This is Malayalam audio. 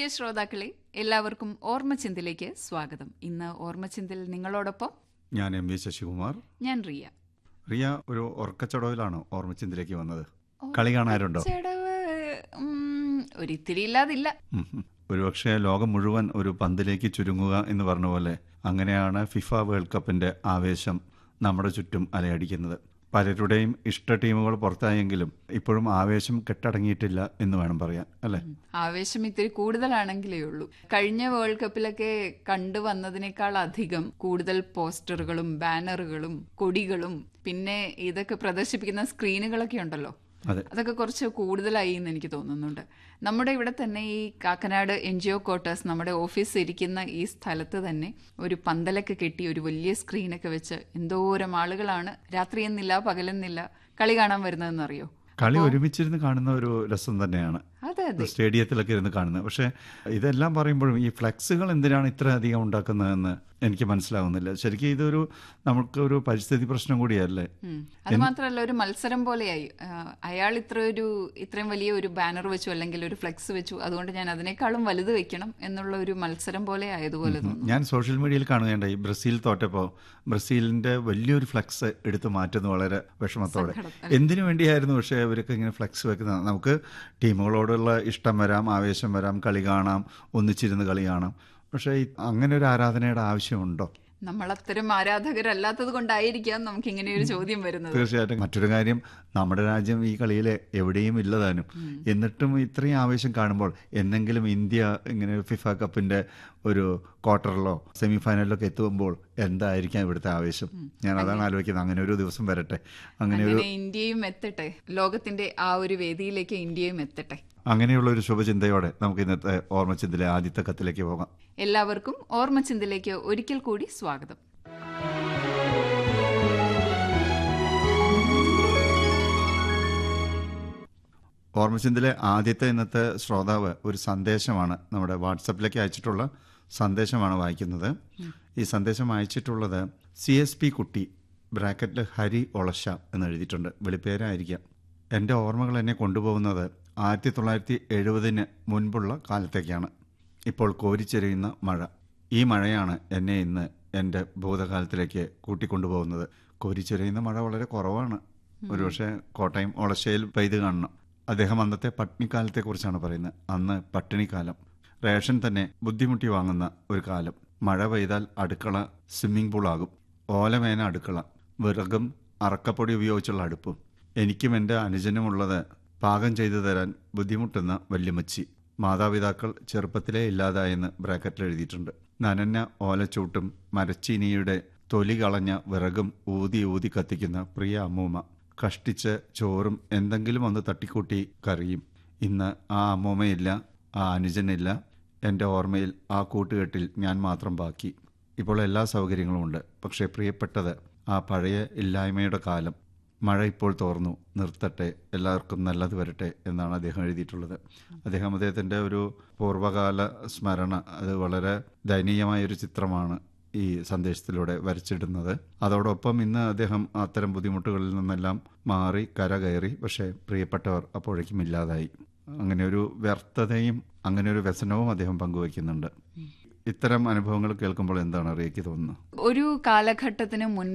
പ്രിയ ശ്രോതാക്കളെ എല്ലാവർക്കും ഓർമ്മചിന്തിലേക്ക് സ്വാഗതം ഇന്ന് ഓർമ്മചിന്തിൽ നിങ്ങളോടൊപ്പം ഞാൻ എം വി ശശികുമാർ ഞാൻ റിയ റിയ ഒരു ഉറക്കച്ചടവിലാണ് ഓർമ്മച്ചിന്തിലേക്ക് വന്നത് കളി കാണാറുണ്ടോ ചെടവ് ഉം, ഒരിത്തിരി ഇല്ലാതില്ല ഉം ഉം. ഒരുപക്ഷെ ലോകം മുഴുവൻ ഒരു പന്തിലേക്ക് ചുരുങ്ങുക എന്ന് പറഞ്ഞ പോലെ അങ്ങനെയാണ് ഫിഫ വേൾഡ് കപ്പിന്റെ ആവേശം നമ്മുടെ ചുറ്റും അലയടിക്കുന്നത് പലരുടെയും ഇഷ്ട ടീമുകൾ പുറത്തായെങ്കിലും ഇപ്പോഴും ആവേശം കെട്ടടങ്ങിയിട്ടില്ല എന്ന് വേണം പറയാൻ അല്ലേ ആവേശം ഇത്തിരി കൂടുതലാണെങ്കിലേ ഉള്ളൂ കഴിഞ്ഞ വേൾഡ് കപ്പിലൊക്കെ കണ്ടുവന്നതിനേക്കാൾ അധികം കൂടുതൽ പോസ്റ്ററുകളും ബാനറുകളും കൊടികളും പിന്നെ ഇതൊക്കെ പ്രദർശിപ്പിക്കുന്ന സ്ക്രീനുകളൊക്കെ ഉണ്ടല്ലോ അതെ അതൊക്കെ കുറച്ച് കൂടുതലായി എന്ന് എനിക്ക് തോന്നുന്നുണ്ട് നമ്മുടെ ഇവിടെ തന്നെ ഈ Kakkanad N G O quarters നമ്മുടെ ഓഫീസ് ഇരിക്കുന്ന ഈ സ്ഥലത്ത് തന്നെ ഒരു പന്തലൊക്കെ കെട്ടി ഒരു വലിയ സ്ക്രീനൊക്കെ വെച്ച് എന്തോരം ആളുകളാണ് രാത്രിയെന്നില്ല പകലെന്നില്ല കളി കാണാൻ വരുന്നതെന്നറിയോ കളി ഒരുമിച്ചിരുന്ന് കാണുന്ന ഒരു രസം തന്നെയാണ് അതെ അതെ സ്റ്റേഡിയത്തിലൊക്കെ ഇരുന്ന് കാണുന്നത് പക്ഷേ ഇതെല്ലാം പറയുമ്പോഴും ഈ ഫ്ലെക്സുകൾ എന്തിനാണ് ഇത്ര അധികം ഉണ്ടാക്കുന്നതെന്ന് എനിക്ക് മനസ്സിലാവുന്നില്ല ശരിക്കും ഇതൊരു നമുക്ക് ഒരു പരിസ്ഥിതി പ്രശ്നം കൂടിയല്ലേ ഉം. അത് മാത്രമല്ല ഒരു മത്സരം പോലെയായി ആ, അയാൾ ഇത്ര ഒരു ഇത്രയും വലിയ ഒരു ബാനർ വെച്ചു അല്ലെങ്കിൽ ഒരു ഫ്ലെക്സ് വെച്ചു അതുകൊണ്ട് ഞാൻ അതിനേക്കാളും വലുത് വെക്കണം എന്നുള്ള ഒരു മത്സരം പോലെ ആയതുപോലെ തോന്നുന്നു ഞാൻ സോഷ്യൽ മീഡിയയിൽ കാണുകയുണ്ടായി ബ്രസീൽ തോറ്റപ്പോൾ ബ്രസീലിന്റെ വലിയൊരു ഫ്ലെക്സ് എടുത്തു മാറ്റുന്നു വളരെ വിഷമത്തോടെ എന്തിനു വേണ്ടിയായിരുന്നു പക്ഷേ അവരൊക്കെ ഇങ്ങനെ ഫ്ലെക്സ് വെക്കുന്നത് നമുക്ക് ടീമുകളോടുള്ള ഇഷ്ടം വരാം ആവേശം വരാം കളി കാണാം ഒന്നിച്ചിരുന്ന് കളി കാണാം പക്ഷേ ഈ അങ്ങനെ ഒരു ആരാധനയുടെ ആവശ്യമുണ്ടോ നമ്മൾ അത്തരം ആരാധകരല്ലാത്തത് കൊണ്ടായിരിക്കാം നമുക്ക് ഇങ്ങനെ ഒരു ചോദ്യം വരുന്നത് തീർച്ചയായിട്ടും മറ്റൊരു കാര്യം നമ്മുടെ രാജ്യം ഈ കളിയിൽ എവിടെയും ഇല്ലതാനും എന്നിട്ടും ഇത്രയും ആവേശം കാണുമ്പോൾ എന്നെങ്കിലും ഇന്ത്യ ഇങ്ങനെ ഫിഫ കപ്പിന്റെ ഒരു ക്വാർട്ടറിലോ സെമി ഫൈനലിലൊക്കെ എത്തുമ്പോൾ എന്തായിരിക്കാം ഇവിടുത്തെ ആവേശം ഞാൻ അതാണ് ആലോചിക്കുന്നത് അങ്ങനെ ഒരു ദിവസം വരട്ടെ അങ്ങനെ ഒരു അങ്ങനെ ഇന്ത്യയും എത്തട്ടെ ലോകത്തിന്റെ ആ ഒരു വേദിയിലേക്ക് ഇന്ത്യയും എത്തട്ടെ അങ്ങനെയുള്ള ഒരു ശുഭചിന്തയോടെ നമുക്ക് ഇന്നത്തെ ഓർമ്മച്ചിന്തിലെ ആദ്യത്തെ കത്തിലേക്ക് പോകാം എല്ലാവർക്കും ഓർമ്മചിന്തയിലേക്ക് ഒരിക്കൽ കൂടി സ്വാഗതം ഓർമ്മചിന്തിലെ ആദ്യത്തെ ഇന്നത്തെ ശ്രോതാവ് ഒരു സന്ദേശമാണ് നമ്മുടെ വാട്സപ്പിലേക്ക് അയച്ചിട്ടുള്ള സന്ദേശമാണ് വായിക്കുന്നത് ഈ സന്ദേശം അയച്ചിട്ടുള്ളത് സി എസ് പി കുട്ടി ബ്രാക്കറ്റിൽ ഹരി ഒളശ എന്ന് എഴുതിയിട്ടുണ്ട് വെളിപ്പേരായിരിക്കാം എൻ്റെ ഓർമ്മകൾ എന്നെ കൊണ്ടുപോകുന്നത് ആയിരത്തി തൊള്ളായിരത്തി എഴുപതിന് മുൻപുള്ള കാലത്തേക്കാണ് ഇപ്പോൾ കോരിച്ചെരിയുന്ന മഴ ഈ മഴയാണ് എന്നെ ഇന്ന് എൻ്റെ ഭൂതകാലത്തിലേക്ക് കൂട്ടിക്കൊണ്ടുപോകുന്നത് കോരിച്ചെരിയുന്ന മഴ വളരെ കുറവാണ് ഒരുപക്ഷെ കോട്ടയം ഒളശയിൽ പെയ്ത് കാണണം അദ്ദേഹം അന്നത്തെ പട്ടിണിക്കാലത്തെക്കുറിച്ചാണ് പറയുന്നത് അന്ന് പട്ടിണിക്കാലം റേഷൻ തന്നെ ബുദ്ധിമുട്ടി വാങ്ങുന്ന ഒരു കാലം മഴ പെയ്താൽ അടുക്കള സ്വിമ്മിംഗ് പൂളാകും ഓലമേന അടുക്കള വിറകും അറക്കപ്പൊടി ഉപയോഗിച്ചുള്ള അടുപ്പും എനിക്കും എൻ്റെ അനുജനുമുള്ളത് പാകം ചെയ്തു തരാൻ ബുദ്ധിമുട്ടുന്ന വല്യമ്മച്ചി മാതാപിതാക്കൾ ചെറുപ്പത്തിലേ ഇല്ലാതായെന്ന് ബ്രാക്കറ്റിൽ എഴുതിയിട്ടുണ്ട് നനഞ്ഞ ഓലച്ചൂട്ടും മരച്ചീനിയുടെ തൊലി കളഞ്ഞ വിറകും ഊതി ഊതി കത്തിക്കുന്ന പ്രിയ അമ്മൂമ്മ കഷ്ടിച്ച് ചോറും എന്തെങ്കിലും ഒന്ന് തട്ടിക്കൂട്ടി കറിയും ഇന്ന് ആ അമ്മൂമ്മയില്ല ആ അനുജനില്ല എൻ്റെ ഓർമ്മയിൽ ആ കൂട്ടുകെട്ടിൽ ഞാൻ മാത്രം ബാക്കി ഇപ്പോൾ എല്ലാ സൗകര്യങ്ങളും ഉണ്ട് പക്ഷേ പ്രിയപ്പെട്ടത് ആ പഴയ ഇല്ലായ്മയുടെ കാലം മഴ ഇപ്പോൾ തോർന്നു നിർത്തട്ടെ എല്ലാവർക്കും നല്ലത് വരട്ടെ എന്നാണ് അദ്ദേഹം എഴുതിയിട്ടുള്ളത് അദ്ദേഹം അദ്ദേഹത്തിൻ്റെ ഒരു പൂർവ്വകാല സ്മരണ അത് വളരെ ദയനീയമായ ഒരു ചിത്രമാണ് ഈ സന്ദേശത്തിലൂടെ വരച്ചിടുന്നത് അതോടൊപ്പം ഇന്ന് അദ്ദേഹം അത്തരം ബുദ്ധിമുട്ടുകളിൽ നിന്നെല്ലാം മാറി കരകയറി പക്ഷേ പ്രിയപ്പെട്ടവർ അപ്പോഴേക്കും ഇല്ലാതായി അങ്ങനെ ഒരു വ്യർത്ഥതയും അങ്ങനെ ഒരു വ്യസനവും അദ്ദേഹം പങ്കുവയ്ക്കുന്നുണ്ട് ഇത്തരം അനുഭവങ്ങൾ കേൾക്കുമ്പോൾ എന്താണ് അറിയിക്ക് തോന്നുന്നത് ഒരു കാലഘട്ടത്തിന് മുൻ